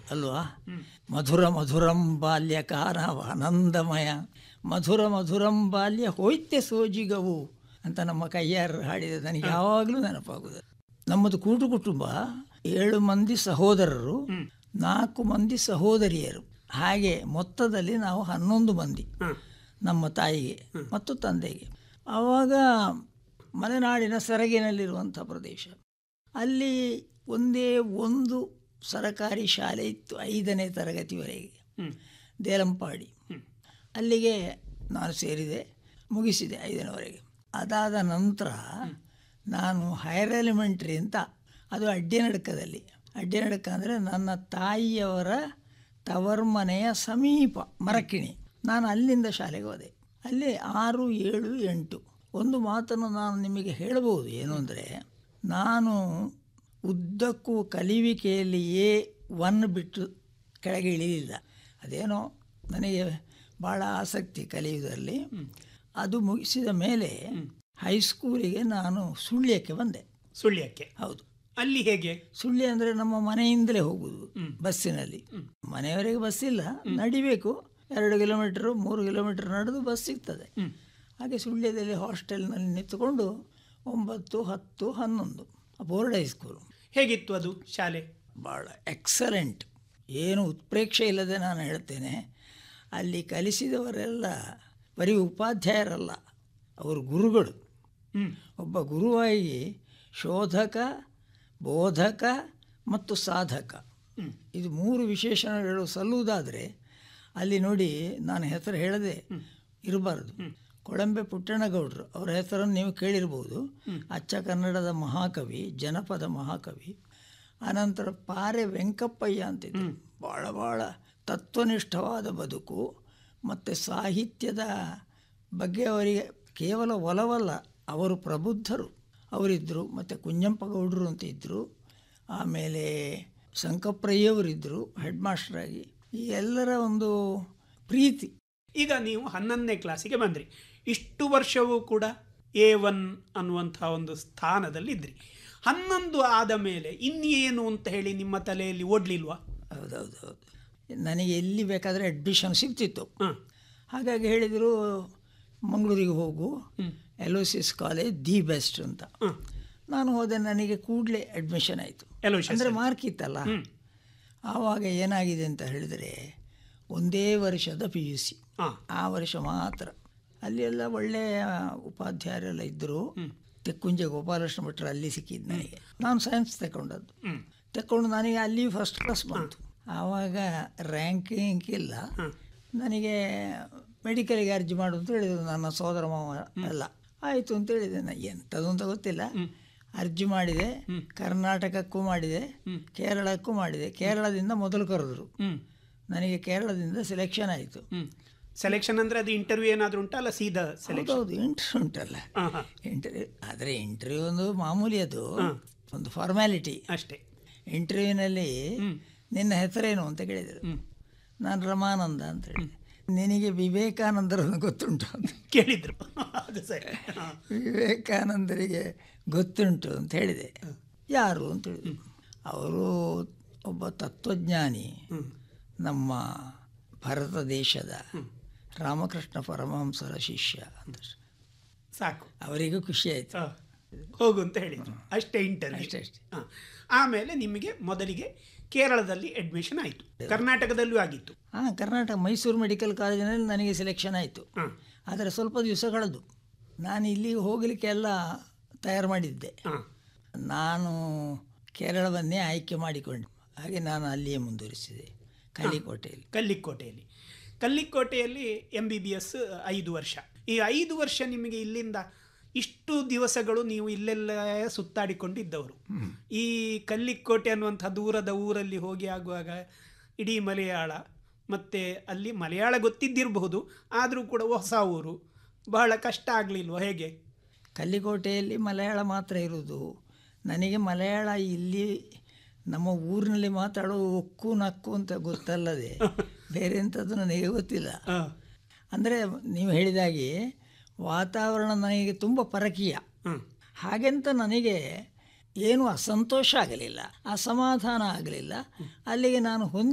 ಅಲ್ವಾ ಮಧುರ ಮಧುರಂ ಬಾಲ್ಯ ಕಾರವ ಆನಂದಮಯ ಮಧುರ ಮಧುರಂ ಬಾಲ್ಯ ಹೋಯ್ತೆ ಸೋಜಿಗವು ಅಂತ ನಮ್ಮ ಕೈಯಾರ ಹಾಡಿದ ನನಗೆ ಯಾವಾಗಲೂ ನೆನಪಾಗುವುದು ನಮ್ಮದು ಕೂಟು ಕುಟುಂಬ ಏಳು ಮಂದಿ ಸಹೋದರರು ನಾಲ್ಕು ಮಂದಿ ಸಹೋದರಿಯರು ಹಾಗೆ ಮೊತ್ತದಲ್ಲಿ ನಾವು ಹನ್ನೊಂದು ಮಂದಿ ನಮ್ಮ ತಾಯಿಗೆ ಮತ್ತು ತಂದೆಗೆ ಆವಾಗ ಮಲೆನಾಡಿನ ಸೆರಗಿನಲ್ಲಿರುವಂಥ ಪ್ರದೇಶ ಅಲ್ಲಿ ಒಂದೇ ಒಂದು ಸರಕಾರಿ ಶಾಲೆ ಇತ್ತು ಐದನೇ ತರಗತಿವರೆಗೆ ದೇಲಂಪಾಡಿ ಅಲ್ಲಿಗೆ ನಾನು ಸೇರಿದೆ ಮುಗಿಸಿದೆ ಐದನೇವರೆಗೆ ಅದಾದ ನಂತರ ನಾನು ಹೈಯರ್ ಎಲಿಮೆಂಟ್ರಿ ಅಂತ ಅದು ಅಡ್ಡಿನಡ್ಕದಲ್ಲಿ ಅಡ್ಡಿನಡ್ಕ ಅಂದರೆ ನನ್ನ ತಾಯಿಯವರ ತವರ್ಮನೆಯ ಸಮೀಪ ಮರಕಿಣಿ ನಾನು ಅಲ್ಲಿಂದ ಶಾಲೆಗೆ ಹೋದೆ ಅಲ್ಲಿ ಆರು ಏಳು ಎಂಟು ಒಂದು ಮಾತನ್ನು ನಾನು ನಿಮಗೆ ಹೇಳಬಹುದು ಏನು ಅಂದರೆ ನಾನು ಉದ್ದಕ್ಕೂ ಕಲಿವಿಕೆಯಲ್ಲಿ ಎ ಒನ್ ಬಿಟ್ಟು ಕೆಳಗೆ ಇಳಿಲಿಲ್ಲ ಅದೇನೋ ನನಗೆ ಭಾಳ ಆಸಕ್ತಿ ಕಲಿಯುವುದರಲ್ಲಿ ಅದು ಮುಗಿಸಿದ ಮೇಲೆ ಹೈಸ್ಕೂಲಿಗೆ ನಾನು ಸುಳ್ಯಕ್ಕೆ ಬಂದೆ ಸುಳ್ಯಕ್ಕೆ ಹೌದು ಅಲ್ಲಿ ಹೇಗೆ ಸುಳ್ಯ ಅಂದರೆ ನಮ್ಮ ಮನೆಯಿಂದಲೇ ಹೋಗುವುದು ಬಸ್ಸಿನಲ್ಲಿ ಮನೆಯವರೆಗೆ ಬಸ್ ಇಲ್ಲ ನಡಿಬೇಕು ಎರಡು ಕಿಲೋಮೀಟರ್ ಮೂರು ಕಿಲೋಮೀಟರ್ ನಡೆದು ಬಸ್ ಸಿಗ್ತದೆ ಹಾಗೆ ಸುಳ್ಯದಲ್ಲಿ ಹಾಸ್ಟೆಲ್ನಲ್ಲಿ ನಿಂತುಕೊಂಡು ಒಂಬತ್ತು ಹತ್ತು ಹನ್ನೊಂದು ಬೋರ್ಡ್ ಹೈಸ್ಕೂಲು ಹೇಗಿತ್ತು ಅದು ಶಾಲೆ ಭಾಳ ಎಕ್ಸಲೆಂಟ್ ಏನು ಉತ್ಪ್ರೇಕ್ಷೆ ಇಲ್ಲದೆ ನಾನು ಹೇಳ್ತೇನೆ ಅಲ್ಲಿ ಕಲಿಸಿದವರೆಲ್ಲ ಬರೀ ಉಪಾಧ್ಯಾಯರಲ್ಲ ಅವರು ಗುರುಗಳು ಒಬ್ಬ ಗುರುವಾಗಿ ಶೋಧಕ ಬೋಧಕ ಮತ್ತು ಸಾಧಕ ಇದು ಮೂರು ವಿಶೇಷಣಗಳು ಸಲ್ಲುವುದಾದರೆ ಅಲ್ಲಿ ನೋಡಿ ನಾನು ಹೆಸರು ಹೇಳದೆ ಇರಬಾರ್ದು ಕೊಳಂಬೆ ಪುಟ್ಟಣ್ಣಗೌಡರು ಅವರ ಹೆಸರನ್ನು ನೀವು ಕೇಳಿರ್ಬೋದು ಅಚ್ಚ ಕನ್ನಡದ ಮಹಾಕವಿ ಜನಪದ ಮಹಾಕವಿ ಅನಂತರ ಪಾರೆ ವೆಂಕಪ್ಪಯ್ಯ ಅಂತಿದ್ರು ಭಾಳ ಭಾಳ ತತ್ವನಿಷ್ಠವಾದ ಬದುಕು ಮತ್ತು ಸಾಹಿತ್ಯದ ಬಗ್ಗೆ ಅವರಿಗೆ ಕೇವಲ ಒಲವಲ್ಲ ಅವರು ಪ್ರಬುದ್ಧರು ಅವರಿದ್ದರು ಮತ್ತು ಕುಂಜಂಪ ಗೌಡರು ಅಂತ ಇದ್ದರು ಆಮೇಲೆ ಸಂಕಪ್ರಯ್ಯವರಿದ್ದರು ಹೆಡ್ ಮಾಸ್ಟರಾಗಿ ಈ ಎಲ್ಲರ ಒಂದು ಪ್ರೀತಿ ಈಗ ನೀವು ಹನ್ನೊಂದನೇ ಕ್ಲಾಸಿಗೆ ಬಂದ್ರಿ ಇಷ್ಟು ವರ್ಷವೂ ಕೂಡ ಎ ಒನ್ ಅನ್ನುವಂಥ ಒಂದು ಸ್ಥಾನದಲ್ಲಿ ಇದ್ರಿ ಹನ್ನೊಂದು ಆದ ಮೇಲೆ ಇನ್ನೇನು ಅಂತ ಹೇಳಿ ನಿಮ್ಮ ತಲೆಯಲ್ಲಿ ಓಡ್ಲಿಲ್ವಾ ಹೌದೌದು ಹೌದು ನನಗೆ ಎಲ್ಲಿ ಬೇಕಾದರೆ ಅಡ್ಮಿಷನ್ ಸಿಗ್ತಿತ್ತು ಹಾಂ ಹಾಗಾಗಿ ಹೇಳಿದರು ಮಂಗಳೂರಿಗೆ ಹೋಗು L O C S college the best ಅಂತ ಹಾಂ ನಾನು ಹೋದೆ ನನಗೆ ಕೂಡಲೇ ಅಡ್ಮಿಷನ್ ಆಯಿತು Aloysius ಅಂದರೆ ಮಾರ್ಕ್ ಇತ್ತಲ್ಲ ಆವಾಗ ಏನಾಗಿದೆ ಅಂತ ಹೇಳಿದರೆ ಒಂದೇ ವರ್ಷದ ಪಿ ಯು ಸಿ ಹಾಂ ಆ ವರ್ಷ ಮಾತ್ರ ಅಲ್ಲಿ ಎಲ್ಲ ಒಳ್ಳೆಯ ಉಪಾಧ್ಯಾಯರೆಲ್ಲ ಇದ್ದರು ತೆಕ್ಕುಂಜ ಗೋಪಾಲಕೃಷ್ಣ ಭಟ್ರು ಅಲ್ಲಿ ಸಿಕ್ಕಿದ್ದು ನನಗೆ ನಾನು ಸೈನ್ಸ್ ತಗೊಂಡದ್ದು ತಗೊಂಡು ನನಗೆ ಅಲ್ಲಿ ಫಸ್ಟ್ ಕ್ಲಾಸ್ ಬಂತು ಆವಾಗ ರ್ಯಾಂಕಿಂಗ್ ಇಲ್ಲ ನನಗೆ ಮೆಡಿಕಲ್ಗೆ ಅರ್ಜಿ ಮಾಡು ಅಂತ ಹೇಳಿದರು ನನ್ನ ಸೋದರ ಮಾವ ಎಲ್ಲ ಆಯಿತು ಅಂತ ಹೇಳಿದೆ ನಾ ಎಂಥದ್ದು ಅಂತ ಗೊತ್ತಿಲ್ಲ ಅರ್ಜಿ ಮಾಡಿದೆ ಕರ್ನಾಟಕಕ್ಕೂ ಮಾಡಿದೆ ಕೇರಳಕ್ಕೂ ಮಾಡಿದೆ ಕೇರಳದಿಂದ ಮೊದಲು ಕರೆದ್ರು ಹ್ಮ್ ನನಗೆ ಕೇರಳದಿಂದ ಸೆಲೆಕ್ಷನ್ ಆಯಿತು ಹ್ಮ್ ಸೆಲೆಕ್ಷನ್ ಅಂದ್ರೆ ಅದು ಇಂಟರ್ವ್ಯೂ ಏನಾದರೂ ಉಂಟಾ ಅಲ್ಲ ಸೀದಾ ಸೆಲೆಕ್ಷನ್ ಹೌದೌದು ಇಂಟರ್ವ್ಯೂ ಉಂಟಲ್ಲ ಹಾಂ ಹಾಂ ಇಂಟರ್ವ್ಯೂ ಆದರೆ ಇಂಟರ್ವ್ಯೂ ಒಂದು ಮಾಮೂಲಿ ಅದು ಒಂದು ಫಾರ್ಮ್ಯಾಲಿಟಿ ಅಷ್ಟೇ ಇಂಟರ್ವ್ಯೂನಲ್ಲಿ ನಿನ್ನ ಹೆಸರೇನು ಅಂತ ಕೇಳಿದರು ನಾನು ರಮಾನಂದ ಅಂತ ಹೇಳಿದೆ ನಿನಗೆ ವಿವೇಕಾನಂದರನ್ನು ಗೊತ್ತುಂಟು ಅಂತ ಕೇಳಿದ್ರು ಅದು ಸರಿ ಹಾಂ ವಿವೇಕಾನಂದರಿಗೆ ಗೊತ್ತುಂಟು ಅಂತ ಹೇಳಿದೆ ಯಾರು ಅಂತ ಹೇಳಿದ್ರು ಅವರು ಒಬ್ಬ ತತ್ವಜ್ಞಾನಿ ನಮ್ಮ ಭಾರತ ದೇಶದ ರಾಮಕೃಷ್ಣ ಪರಮಹಂಸರ ಶಿಷ್ಯ ಅಂತ ಸಾಕು ಅವರಿಗೂ ಖುಷಿ ಆಯಿತು ಆ, ಹೋಗು ಅಂತ ಹೇಳಿದ್ರು ಅಷ್ಟೇ ಇಂಟರ್ವ್ಯೂ ಅಷ್ಟೇ ಅಷ್ಟೇ ಆಮೇಲೆ ನಿಮಗೆ ಮೊದಲಿಗೆ ಕೇರಳದಲ್ಲಿ ಅಡ್ಮಿಷನ್ ಆಯಿತು ಕರ್ನಾಟಕದಲ್ಲೂ ಆಗಿತ್ತು ಹಾಂ ಕರ್ನಾಟಕ ಮೈಸೂರು ಮೆಡಿಕಲ್ ಕಾಲೇಜಿನಲ್ಲಿ ನನಗೆ ಸೆಲೆಕ್ಷನ್ ಆಯಿತು ಹಾಂ ಆದರೆ ಸ್ವಲ್ಪ ದಿವಸ ಕಳೆದು ನಾನು ಇಲ್ಲಿಗೆ ಹೋಗಲಿಕ್ಕೆ ಎಲ್ಲ ತಯಾರು ಮಾಡಿದ್ದೆ ಹಾಂ ನಾನು ಕೇರಳವನ್ನೇ ಆಯ್ಕೆ ಮಾಡಿಕೊಂಡೆ ಹಾಗೆ ನಾನು ಅಲ್ಲಿಯೇ ಮುಂದುವರಿಸಿದೆ ಕಲಿಕೋಟೆಯಲ್ಲಿ ಕಲ್ಲಿಕೋಟೆಯಲ್ಲಿ ಕಲ್ಲಿಕೋಟೆಯಲ್ಲಿ ಎಂ ಬಿ ಬಿ ಎಸ್ ಐದು ವರ್ಷ ಈ ಐದು ವರ್ಷ ನಿಮಗೆ ಇಲ್ಲಿಂದ ಇಷ್ಟು ದಿವಸಗಳು ನೀವು ಇಲ್ಲೆಲ್ಲ ಸುತ್ತಾಡಿಕೊಂಡಿದ್ದವರು ಈ ಕಲ್ಲಿಕೋಟೆ ಅನ್ನುವಂಥ ದೂರದ ಊರಲ್ಲಿ ಹೋಗಿ ಆಗುವಾಗ ಇಡೀ ಮಲಯಾಳ ಮತ್ತು ಅಲ್ಲಿ ಮಲಯಾಳ ಗೊತ್ತಿದ್ದಿರಬಹುದು ಆದರೂ ಕೂಡ ಹೊಸ ಊರು ಬಹಳ ಕಷ್ಟ ಆಗಲಿಲ್ವ ಹೇಗೆ ಕಲ್ಲಿಕೋಟೆಯಲ್ಲಿ ಮಲಯಾಳ ಮಾತ್ರ ಇರುವುದು ನನಗೆ ಮಲಯಾಳ ಇಲ್ಲಿ ನಮ್ಮ ಊರಿನಲ್ಲಿ ಮಾತಾಡೋ ಒಕ್ಕು ನಕ್ಕು ಅಂತ ಗೊತ್ತಲ್ಲದೆ ಬೇರೆ ಎಂಥದ್ದು ನನಗೆ ಗೊತ್ತಿಲ್ಲ ಆ, ಅಂದರೆ ನೀವು ಹೇಳಿದಾಗೆ ವಾತಾವರಣ ನನಗೆ ತುಂಬ ಪರಕೀಯ ಹ್ಮ್. ಹಾಗೆಂತ ನನಗೆ ಏನು ಅಸಂತೋಷ ಆಗಲಿಲ್ಲ ಅಸಮಾಧಾನ ಆಗಲಿಲ್ಲ ಅಲ್ಲಿಗೆ ನಾನು ಹೊಂದಿ